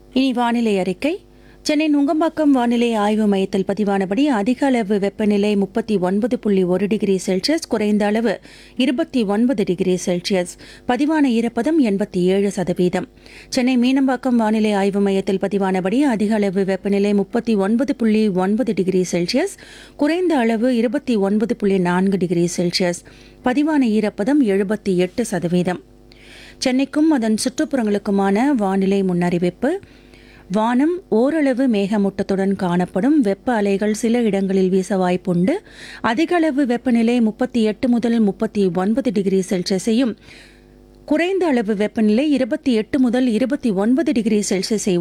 இனி வானிலை அறிக்கை சென்னை நுங்கம்பாக்கம் வானிலை ஆய்வு மையத்தில் பதிவானபடி அதிக அளவு வெப்பநிலை முப்பத்தி ஒன்பது புள்ளி ஒரு டிகிரி செல்சியஸ் குறைந்த அளவு இருபத்தி ஒன்பது டிகிரி செல்சியஸ் பதிவான ஈரப்பதம் எண்பத்தி ஏழு சதவீதம் சென்னை மீனம்பாக்கம் வானிலை ஆய்வு மையத்தில் பதிவானபடி அதிக அளவு வெப்பநிலை முப்பத்தி ஒன்பது புள்ளி ஒன்பது டிகிரி செல்சியஸ் குறைந்த அளவு இருபத்தி ஒன்பது புள்ளி நான்கு டிகிரி செல்சியஸ் பதிவான ஈரப்பதம் எழுபத்தி எட்டு சதவீதம் சென்னைக்கும் அதன் சுற்றுப்புறங்களுக்குமான வானிலை முன்னறிவிப்பு வானம் ஓரளவு மேகமூட்டத்துடன் காணப்படும் வெப்ப அலைகள் சில இடங்களில் வீச வாய்ப்புண்டு அதிக அளவு வெப்பநிலை முப்பத்தி எட்டு முதல் முப்பத்தி ஒன்பது டிகிரி செல்சியஸையும் குறைந்த அளவு வெப்பநிலை இருபத்தி எட்டு முதல் இருபத்தி ஒன்பது டிகிரி செல்சியஸை